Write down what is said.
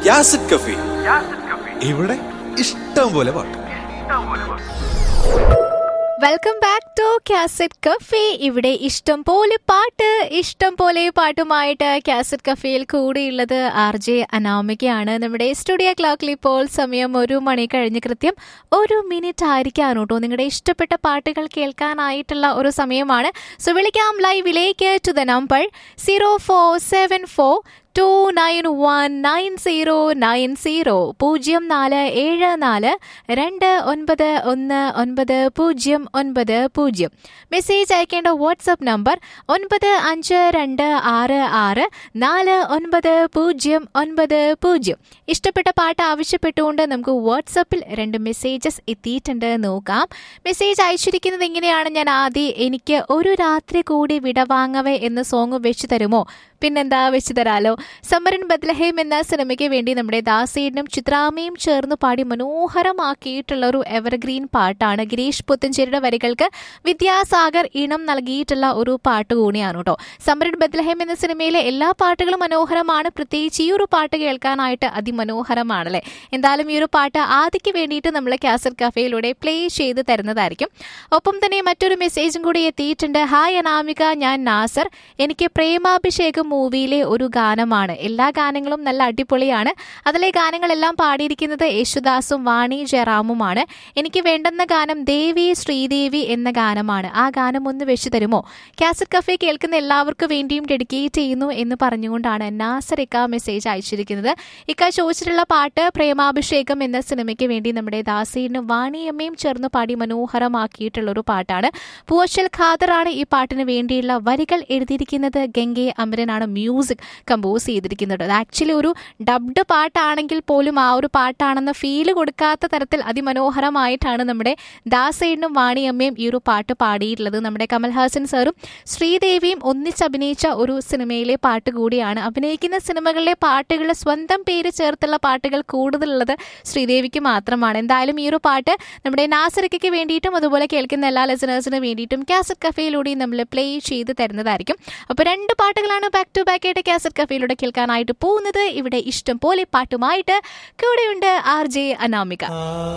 യാസിഡ് കഫി ഇവിടെ ഇഷ്ടം പോലെ പാട്ട് welcome back to cassette cafe ഇവിടെ ഇഷ്ടം പോലെ പാട്ട് ഇഷ്ടം പോലെ പാട്ടുമായിട്ട് കാസറ്റ് കഫേയിൽ കൂടിയുള്ളത് ആർ ജെ അനാമികയാണ് നമ്മുടെ സ്റ്റുഡിയോ ക്ലോക്കിൽ ഇപ്പോൾ സമയം ഒരു മണി കഴിഞ്ഞ് കൃത്യം ഒരു മിനിറ്റ് ആയിരിക്കാണ് കേട്ടോ നിങ്ങളുടെ ഇഷ്ടപ്പെട്ട പാട്ടുകൾ കേൾക്കാനായിട്ടുള്ള ഒരു സമയമാണ് സോ വിളിക്കാം ലൈവിലേക്ക് to the number zero four seven four two nine one nine zero nine zero പൂജ്യം നാല് ഏഴ് നാല് രണ്ട് ഒൻപത് ഒന്ന് ഒൻപത് പൂജ്യം ഒൻപത് പൂജ്യം മെസ്സേജ് അയക്കേണ്ട വാട്സപ്പ് നമ്പർ ഒൻപത് അഞ്ച് രണ്ട് ആറ് ആറ് നാല് ഒൻപത് പൂജ്യം ഒൻപത് പൂജ്യം ഇഷ്ടപ്പെട്ട പാട്ട് ആവശ്യപ്പെട്ടുകൊണ്ട് നമുക്ക് വാട്സപ്പിൽ രണ്ട് മെസ്സേജസ് എത്തിയിട്ടുണ്ട് നോക്കാം മെസ്സേജ് അയച്ചിരിക്കുന്നത് എങ്ങനെയാണ് ഞാൻ ആദ്യം എനിക്ക് ഒരു രാത്രി കൂടി വിടവാങ്ങവേ എന്ന സോങ് വെച്ച് തരുമോ പിന്നെന്താ വെച്ച് തരാലോ സമരൻ ബദ്ലഹേം എന്ന സിനിമയ്ക്ക് വേണ്ടി നമ്മുടെ ദാസേനും ചിത്രാമയും ചേർന്ന് പാടി മനോഹരമാക്കിയിട്ടുള്ള ഒരു എവർഗ്രീൻ പാട്ടാണ് ഗിരീഷ് പുത്തഞ്ചേരിയുടെ വരികൾക്ക് വിദ്യാസാഗർ ഈണം നൽകിയിട്ടുള്ള ഒരു പാട്ട് കൂടിയാണ് കേട്ടോ സമരൻ ബദ്ലഹേം എന്ന സിനിമയിലെ എല്ലാ പാട്ടുകളും മനോഹരമാണ് പ്രത്യേകിച്ച് ഈ ഒരു പാട്ട് കേൾക്കാനായിട്ട് അതിമനോഹരമാണല്ലേ എന്തായാലും ഈ ഒരു പാട്ട് ആദിക്ക് വേണ്ടിയിട്ട് നമ്മൾ കാസറ്റ് കഫേയിലൂടെ പ്ലേ ചെയ്ത് തരുന്നതായിരിക്കും ഒപ്പം തന്നെ മറ്റൊരു മെസ്സേജും കൂടി എത്തിയിട്ടുണ്ട് ഹായ് അനാമിക ഞാൻ നാസർ എനിക്ക് പ്രേമാഭിഷേകം മൂവിയിലെ ഒരു ഗാനമാണ് എല്ലാ ഗാനങ്ങളും നല്ല അടിപൊളിയാണ് അതിലെ ഗാനങ്ങളെല്ലാം പാടിയിരിക്കുന്നത് യേശുദാസും വാണി ജയറാമുമാണ് എനിക്ക് വേണ്ടുന്ന ഗാനം ദേവി ശ്രീദേവി എന്ന ഗാനമാണ് ആ ഗാനം ഒന്ന് വെച്ചു തരുമോ കാസറ്റ് കഫേ കേൾക്കുന്ന എല്ലാവർക്കും വേണ്ടിയും ഡെഡിക്കേറ്റ് ചെയ്യുന്നു എന്ന് പറഞ്ഞുകൊണ്ടാണ് നാസർ ഇക്ക മെസ്സേജ് അയച്ചിരിക്കുന്നത് ഇക്ക ചോദിച്ചിട്ടുള്ള പാട്ട് പ്രേമാഭിഷേകം എന്ന സിനിമയ്ക്ക് വേണ്ടി നമ്മുടെ ദാസീനും വാണിയമ്മയും ചേർന്ന് പാടി മനോഹരമാക്കിയിട്ടുള്ള ഒരു പാട്ടാണ് പൂവച്ചൽ ഖാദറാണ് ഈ പാട്ടിന് വേണ്ടിയുള്ള വരികൾ എഴുതിയിരിക്കുന്നത് ഗംഗെ അമരനാണ് മ്യൂസിക് കമ്പോസ് ചെയ്തിരിക്കുന്നത് അത് ആക്ച്വലി ഒരു ഡബ്ഡ് പാട്ടാണെങ്കിൽ പോലും ആ ഒരു പാട്ടാണെന്ന ഫീല് കൊടുക്കാത്ത തരത്തിൽ അതിമനോഹരമായിട്ടാണ് നമ്മുടെ ദാസേനും വാണിയമ്മയും ഈ ഒരു പാട്ട് പാടിയിട്ടുള്ളത് നമ്മുടെ കമൽഹാസൻ സാറും ശ്രീദേവിയും ഒന്നിച്ചഭിനയിച്ച ഒരു സിനിമയിലെ പാട്ട് കൂടിയാണ് അഭിനയിക്കുന്ന സിനിമകളിലെ പാട്ടുകൾ സ്വന്തം പേര് ചേർത്തുള്ള പാട്ടുകൾ കൂടുതലുള്ളത് ശ്രീദേവിക്ക് മാത്രമാണ് എന്തായാലും ഈ ഒരു പാട്ട് നമ്മുടെ നാസറിക്കയ്ക്ക് വേണ്ടിയിട്ടും അതുപോലെ കേൾക്കുന്ന എല്ലാ ലിസണേഴ്സിനും വേണ്ടിയിട്ടും കാസറ്റ് കഫേയിലൂടെയും നമ്മൾ പ്ലേ ചെയ്ത് തരുന്നതായിരിക്കും അപ്പോൾ രണ്ട് പാട്ടുകളാണ് ബാക്ക് ടു ബാക്ക് ആയിട്ട് കാസറ്റ് കഫേയിലൂടെ കേൾക്കാനായിട്ട് പോകുന്നത് ഇവിടെ ഇഷ്ടം പോലെ പാട്ടുമായിട്ട് കൂടെയുണ്ട് ആർ ജെ അനാമിക